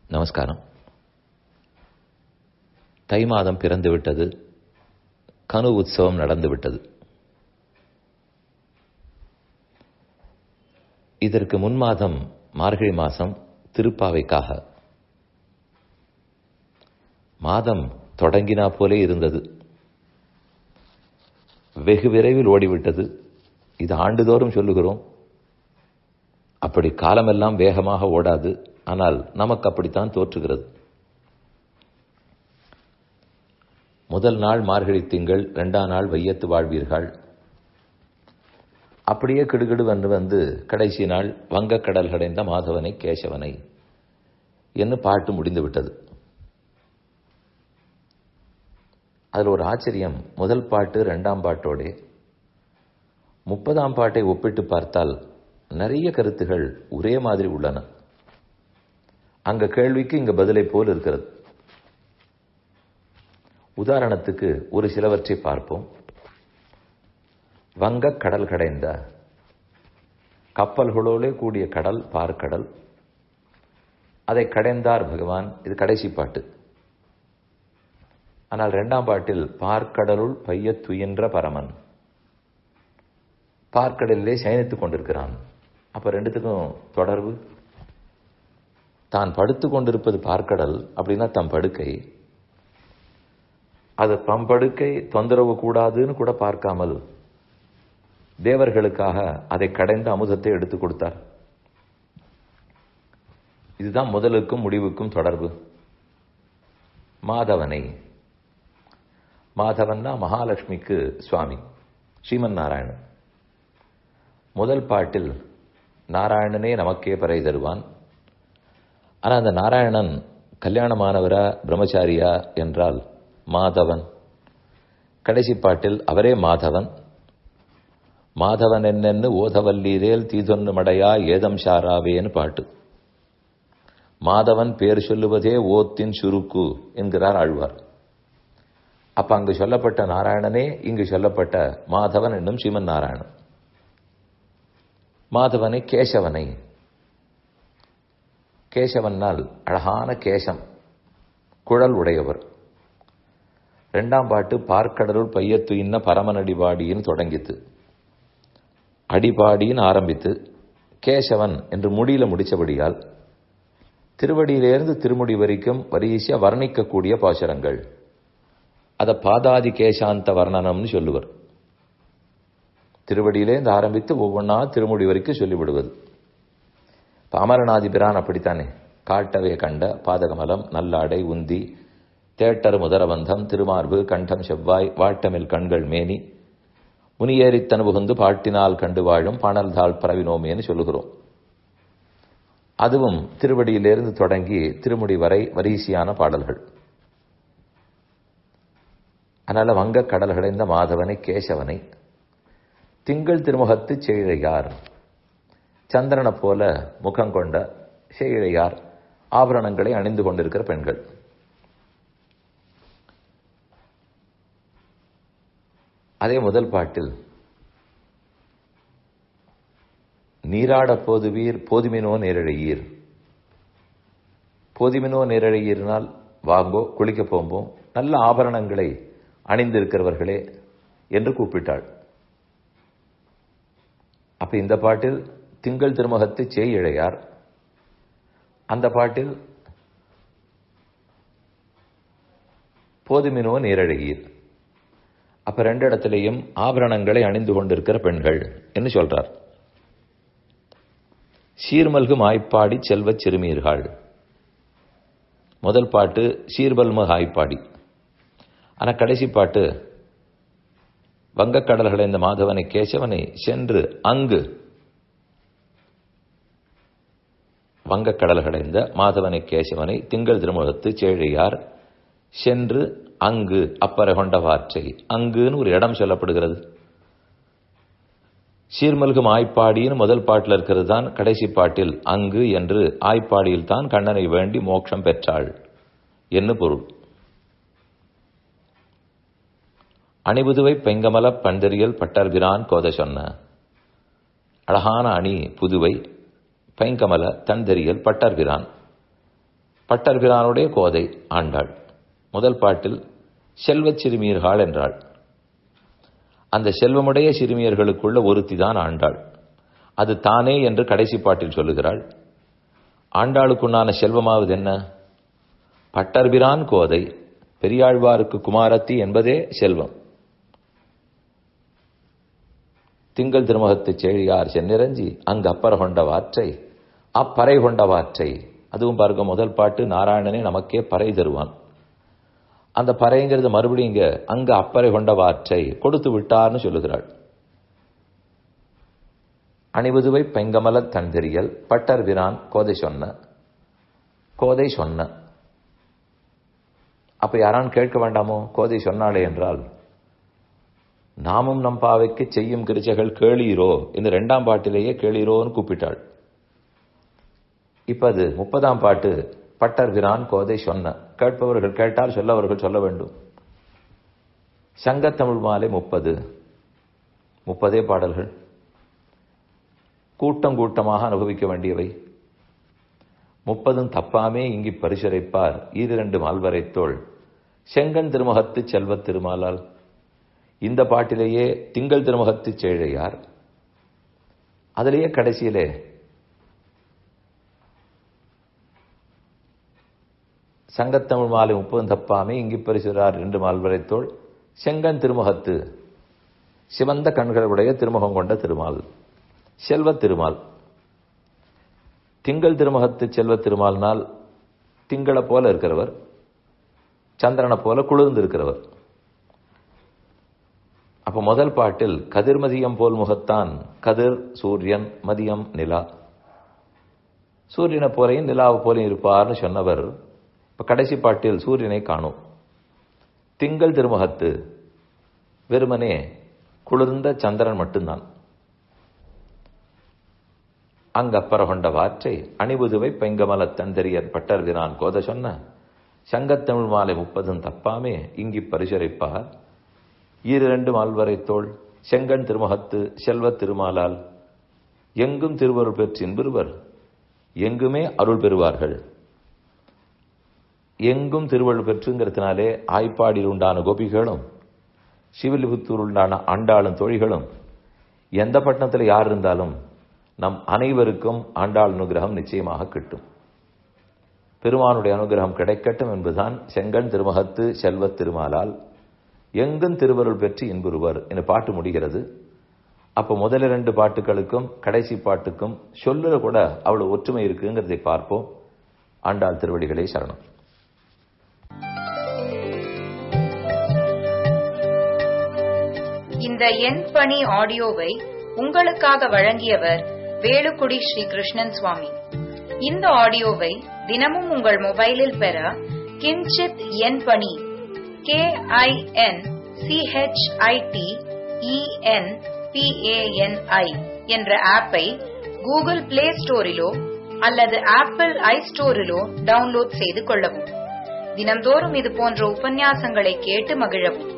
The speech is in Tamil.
நமஸ்காரம் தை மாதம் பிறந்து விட்டது கனு உற்சவம் நடந்து விட்டது இதற்கு முன் மாதம் மார்கழி மாதம் திருப்பாவைக்காக மாதம் தொடங்கினா போலே இருந்தது வெகு விரைவில் ஓடிவிட்டது இது ஆண்டுதோறும் சொல்லுகிறோம் அப்படி காலமெல்லாம் வேகமாக ஓடாது ஆனால் நமக்கு அப்படித்தான் தோற்றுகிறது முதல் நாள் மார்கழி திங்கள் இரண்டாம் நாள் வையத்து வாழ்வீர்கள் அப்படியே கிடுகிடு வந்து வந்து கடைசி நாள் வங்கக்கடல் கடைந்த மாதவனை கேசவனை என்று பாட்டு முடிந்து விட்டது அதில் ஒரு ஆச்சரியம் முதல் பாட்டு ரெண்டாம் பாட்டோட முப்பதாம் பாட்டை ஒப்பிட்டு பார்த்தால் நிறைய கருத்துகள் ஒரே மாதிரி உள்ளன அங்க கேள்விக்கு இங்க பதிலை போல் இருக்கிறது உதாரணத்துக்கு ஒரு சிலவற்றை பார்ப்போம் வங்க கடல் கடைந்த கப்பல்களோடு கூடிய கடல் பார்க்கடல் அதை கடைந்தார் பகவான் இது கடைசி பாட்டு ஆனால் இரண்டாம் பாட்டில் பார்க்கடலுள் பைய துயின்ற பரமன் பார்க்கடலிலே சயனித்துக் கொண்டிருக்கிறான் அப்ப ரெண்டுத்துக்கும் தொடர்பு தான் படுத்து கொண்டிருப்பது பார்க்கடல் அப்படின்னா தம் படுக்கை அது தம் படுக்கை தொந்தரவு கூடாதுன்னு கூட பார்க்காமல் தேவர்களுக்காக அதை கடைந்த அமுதத்தை எடுத்து கொடுத்தார் இதுதான் முதலுக்கும் முடிவுக்கும் தொடர்பு மாதவனை மாதவன்னா மகாலட்சுமிக்கு சுவாமி ஸ்ரீமன் நாராயணன் முதல் பாட்டில் நாராயணனே நமக்கே பறை தருவான் ஆனால் அந்த நாராயணன் கல்யாணமானவரா பிரம்மச்சாரியா என்றால் மாதவன் கடைசி பாட்டில் அவரே மாதவன் மாதவன் என்னென்னு ஓதவல்லீரேல் தீதொன்னு மடையா ஏதம் ஷாராவேன்னு பாட்டு மாதவன் பேர் சொல்லுவதே ஓத்தின் சுருக்கு என்கிறார் ஆழ்வார் அப்ப அங்கு சொல்லப்பட்ட நாராயணனே இங்கு சொல்லப்பட்ட மாதவன் என்னும் ஸ்ரீமன் நாராயணன் மாதவனை கேசவனை கேசவனால் அழகான கேசம் குழல் உடையவர் ரெண்டாம் பாட்டு பார்க்கடலுள் பையத்து இன்ன பரமனடிபாடின்னு தொடங்கித்து அடிபாடின்னு ஆரம்பித்து கேசவன் என்று முடியில முடிச்சபடியால் திருவடியிலிருந்து திருமுடி வரைக்கும் வரிசையா வர்ணிக்கக்கூடிய பாசுரங்கள் அத பாதாதி கேசாந்த வர்ணனம்னு சொல்லுவர் திருவடியிலேருந்து ஆரம்பித்து ஒவ்வொன்றா திருமுடி வரைக்கும் சொல்லிவிடுவது அமரநாதி பிரான் அப்படித்தானே காட்டவே கண்ட பாதகமலம் நல்லாடை உந்தி தேட்டர் முதரபந்தம் திருமார்பு கண்டம் செவ்வாய் வாட்டமில் கண்கள் மேனி முனியேறித் தனுபுகுந்து பாட்டினால் கண்டு வாழும் பாணல்தாள் பரவினோமேன்னு சொல்லுகிறோம் அதுவும் திருவடியிலிருந்து தொடங்கி திருமுடி வரை வரிசையான பாடல்கள் அதனால வங்க கடல் கடைந்த மாதவனை கேசவனை திங்கள் திருமுகத்து செய்ழையார் சந்திரனை போல முகம் கொண்ட செய்ழையார் ஆபரணங்களை அணிந்து கொண்டிருக்கிற பெண்கள் அதே முதல் பாட்டில் நீராட போதுவீர் போதுமினோ நேரழையீர் போதுமினோ நேரழையீர்னால் வாங்கோ குளிக்க போம்போம் நல்ல ஆபரணங்களை அணிந்திருக்கிறவர்களே என்று கூப்பிட்டாள் அப்ப இந்த பாட்டில் திங்கள் திருமுகத்து சேய் இழையார் அந்த பாட்டில் போதுமினோ நேரழகீர் அப்ப ரெண்டு இடத்திலையும் ஆபரணங்களை அணிந்து கொண்டிருக்கிற பெண்கள் என்று சொல்றார் சீர்மல்கு மாய்ப்பாடி செல்வச் சிறுமீர்கள் முதல் பாட்டு சீர்பல்ம ஆய்ப்பாடி ஆனா கடைசி பாட்டு வங்கக்கடல்களை இந்த மாதவனை கேசவனை சென்று அங்கு வங்கக்கடல்களை இந்த மாதவனை கேசவனை திங்கள் திருமுகத்து சேழையார் சென்று அங்கு அப்பறை கொண்ட வார்த்தை அங்குன்னு ஒரு இடம் சொல்லப்படுகிறது சீர்மல்கும் ஆய்ப்பாடின்னு முதல் பாட்டில் இருக்கிறது தான் கடைசி பாட்டில் அங்கு என்று ஆய்ப்பாடியில் தான் கண்ணனை வேண்டி மோட்சம் பெற்றாள் என்ன பொருள் அணிபுதுவை பெங்கமல பண்டறியல் பட்டர்பிரான் கோத சொன்ன அழகான அணி புதுவை பைங்கமல தண்டறியல் பட்டர்பிரான் பட்டர்பிரானுடைய கோதை ஆண்டாள் முதல் பாட்டில் செல்வச் சிறுமியர்கள் என்றாள் அந்த செல்வமுடைய சிறுமியர்களுக்குள்ள ஒருத்தி தான் ஆண்டாள் அது தானே என்று கடைசி பாட்டில் சொல்லுகிறாள் ஆண்டாளுக்குண்டான செல்வமாவது என்ன பட்டர்பிரான் கோதை பெரியாழ்வாருக்கு குமாரத்தி என்பதே செல்வம் திங்கள் திருமுகத்து செழியார் சென்னிரஞ்சி அங்கு அப்பற கொண்ட வாற்றை அப்பறை கொண்ட வாற்றை அதுவும் பாருங்க முதல் பாட்டு நாராயணனே நமக்கே பறை தருவான் அந்த பறைங்கிறது மறுபடியும் இங்க அங்க அப்பறை கொண்ட வாற்றை கொடுத்து விட்டார்னு சொல்லுகிறாள் அணிவுதுவை பெங்கமல தந்தெறியல் பட்டர் விரான் கோதை சொன்ன கோதை சொன்ன அப்ப யாரான் கேட்க வேண்டாமோ கோதை சொன்னாளே என்றால் நாமும் நம் பாவைக்கு செய்யும் கிருச்சைகள் கேளீரோ இந்த ரெண்டாம் பாட்டிலேயே கேளீரோன்னு கூப்பிட்டாள் இப்ப அது முப்பதாம் பாட்டு பட்டர் விரான் கோதை சொன்ன கேட்பவர்கள் கேட்டால் சொல்லவர்கள் சொல்ல வேண்டும் சங்கத்தமிழ் மாலை முப்பது முப்பதே பாடல்கள் கூட்டம் கூட்டமாக அனுபவிக்க வேண்டியவை முப்பதும் தப்பாமே இங்கி பரிசுரைப்பார் ஈரிரண்டு மால்வரைத்தோள் செங்கன் திருமுகத்து செல்வத் திருமாலால் இந்த பாட்டிலேயே திங்கள் திருமுகத்து சேழையார் அதிலேயே கடைசியிலே சங்கத்தமிழ் மாலை முப்பதும் தப்பாமே இங்கி பரிசுறார் ரெண்டு மால்வரைத்தோள் செங்கன் திருமுகத்து சிவந்த கண்களுடைய திருமுகம் கொண்ட திருமால் செல்வ திருமால் திங்கள் திருமுகத்து செல்வ திருமால்னால் திங்களை போல இருக்கிறவர் சந்திரனை போல குளிர்ந்து இருக்கிறவர் அப்ப முதல் பாட்டில் கதிர்மதியம் போல் முகத்தான் கதிர் சூரியன் மதியம் நிலா சூரியனை போலையும் நிலாவை போலையும் இருப்பார்னு சொன்னவர் இப்ப கடைசி பாட்டில் சூரியனை காணும் திங்கள் திருமுகத்து வெறுமனே குளிர்ந்த சந்திரன் மட்டும்தான் அங்கப்பற கொண்ட வாற்றை அணிபுதுவை பெங்கமல தந்தரியர் பட்டர் விரான் கோத சொன்ன சங்கத்தமிழ் மாலை முப்பதும் தப்பாமே இங்கி பரிசுரைப்பார் ஈரிரண்டு மால்வரை தோள் செங்கன் திருமுகத்து செல்வ திருமாலால் எங்கும் திருவருள் பெற்று இன்புறுவர் எங்குமே அருள் பெறுவார்கள் எங்கும் திருவருள் பெற்றுங்கிறதுனாலே ஆய்ப்பாடியில் உண்டான கோபிகளும் சிவிலிபுத்தூர் உண்டான ஆண்டாளும் தோழிகளும் எந்த பட்டணத்தில் யார் இருந்தாலும் நம் அனைவருக்கும் ஆண்டாள் அனுகிரகம் நிச்சயமாக கிட்டும் பெருமானுடைய அனுகிரகம் கிடைக்கட்டும் என்பதுதான் செங்கன் திருமகத்து செல்வத் திருமாலால் எங்கும் திருவருள் பெற்று இன்புறுவர் என பாட்டு முடிகிறது அப்ப முதல் இரண்டு பாட்டுகளுக்கும் கடைசி பாட்டுக்கும் சொல்லுல கூட அவ்வளவு ஒற்றுமை இருக்குங்கிறதை பார்ப்போம் ஆண்டாள் திருவடிகளே சரணம் இந்த எண் பணி ஆடியோவை உங்களுக்காக வழங்கியவர் வேலுக்குடி ஸ்ரீ கிருஷ்ணன் சுவாமி இந்த ஆடியோவை தினமும் உங்கள் மொபைலில் பெற கிஞ்சித் எண் பணி கே ஐ என் சிஹெச்ஐடி இஎன் பிஏஎன்ஐ என்ற ஆப்பை கூகுள் பிளே ஸ்டோரிலோ அல்லது ஆப்பிள் ஐ ஸ்டோரிலோ டவுன்லோட் செய்து கொள்ளவும் தினந்தோறும் இது போன்ற உபன்யாசங்களை கேட்டு மகிழவும்